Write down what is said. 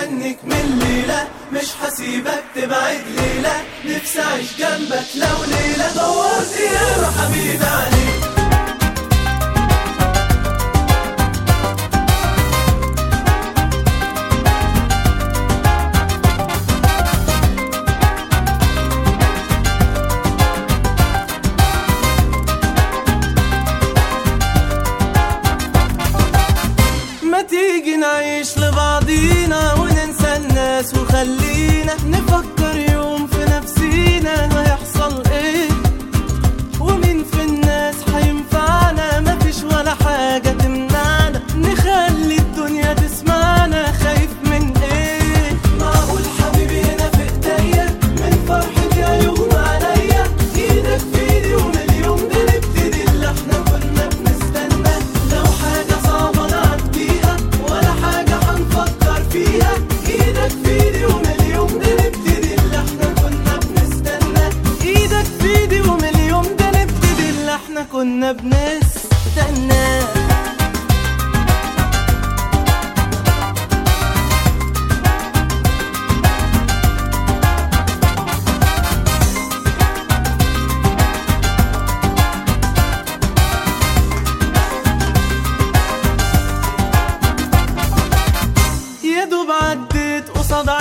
مستنيك من ليلة مش حسيبك تبعد ليلة نفسي أعيش جنبك لو ليلة دورت يا حبيبي عليك ما تيجي نعيش لبعضينا وننسى الناس وخلينا نفكر يوم في نفسينا هيحصل ايه ومين في الناس هينفعنا مفيش ولا حاجة تمنعنا نخلي الدنيا تسمعنا خايف من ايه معقول حبيبي هنا في ايديا من فرحة يا يوم عليا ايدك في ايدي ومليون بنبتدي اللي احنا كنا بنستنى لو حاجة صعبة نعديها ولا حاجة هنفكر فيها ايدك في ايدي ومليون بنبتدي اللي احنا كنا بنستنى ايدك في ايدي ومليون بنبتدي اللي احنا كنا بنستنى يا دوب عديت قصاد